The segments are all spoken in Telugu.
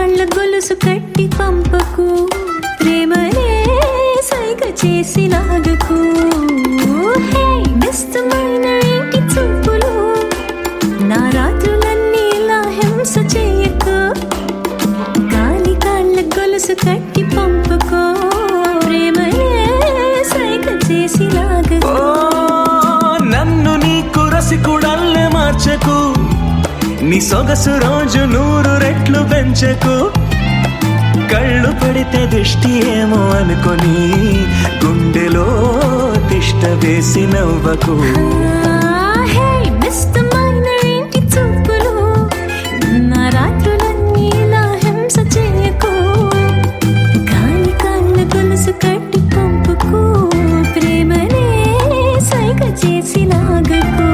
కాళ్ళ గొలుసు కట్టి పంపకు ప్రేమనే సైగ చేసి లాగకు హే నిస్తమైన ఇంటి చూపులు నా రాత్రులన్నీ ఇలా హింస చేయకు గాలి కాళ్ళ గొలుసు కట్టి పంపకు ప్రేమనే సైగ చేసి లాగకు ఓ నన్ను నీకు రసికుడల్లే మార్చకు నీ సొగసు రోజు నూరు రెట్లు పెంచకు కళ్ళు పడితే దిష్టి ఏమో అనుకొని గుండెలో తిష్ట వేసి నవ్వకు హే మిస్తమైన ఇంటి చూపులు నా రాత్రులన్నీ ఇలా హింస చేయకు గాలి కాళ్ళ గొలుసు కట్టి పంపుకు ప్రేమనే సైగ చేసి లాగకు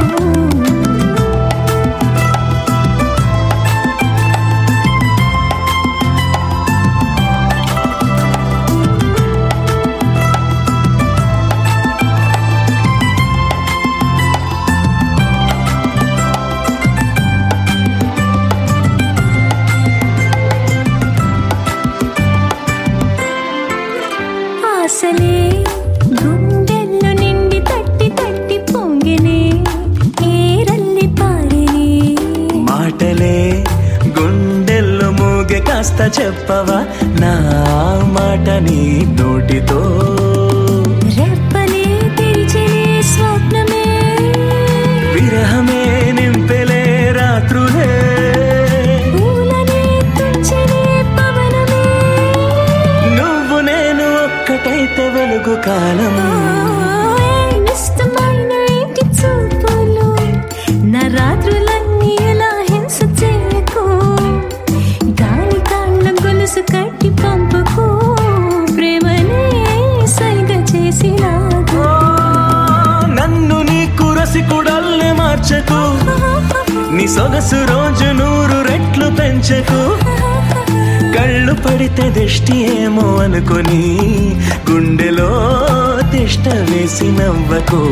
ఆశలే గుండెల్లో నిండి తట్టి తట్టి పొంగినే ఏరల్లి పారినే మాటలే గుండెల్లో మూగె కాస్త చెప్పవా నా మాట నీ నోటితో రెప్పలే తెరిచినే స్వప్నమే విరహమే నింపెలే రాత్రులే పూలనే తుంచినే పవనమే నువ్వు నేను ఒక్కటైతే వెలుగు కాలము నిస్తమైన ఇంటి చూపులు నా రాత్రులన్నీ ఇలా హింస చేయకు గాలి కాళ్ళ గొలుసు కట్టి పంపకు ప్రేమనే సైగ చేసి లాగు నన్ను నీకు రసికుడల్లే మార్చకు నీ సొగసు రోజు నూరు రెట్లు పెంచకు కళ్ళు పడితే దిష్టి ఏమో అనుకొని గుండెలో తిష్ట వేసి నవ్వకు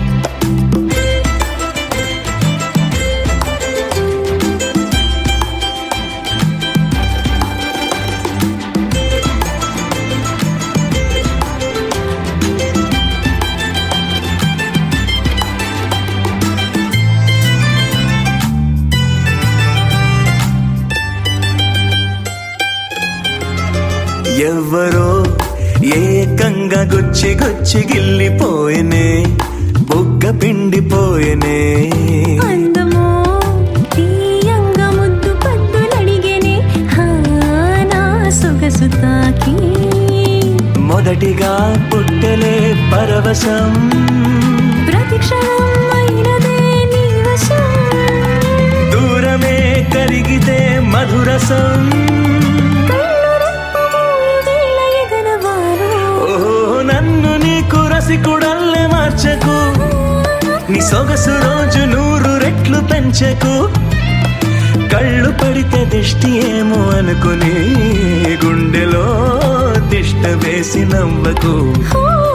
ఎవ్వరో ఏకంగా గుచ్చి గుచ్చి గిల్లిపోయినే బుగ్గ పిండిపోయినే అందమో తీయంగా ముద్దు పద్దులడిగేనే హా నా సొగసు తాకి మొదటిగా పుట్టెలే పరవశం ప్రతిక్షణం అయినదే నీ వశం దూరమే కరిగితే మధురసం కళ్ళు రెప్పమూయి వేళ ఎగరవారు. ఓహో నన్ను నీకు రసికుడల్లే మార్చకు నీ సొగసు రోజు నూరు రెట్లు పెంచకు కళ్ళు పడితే దిష్టి ఏమో అనుకుని గుండెలో తిష్ట వేసి నవ్వకు ఓ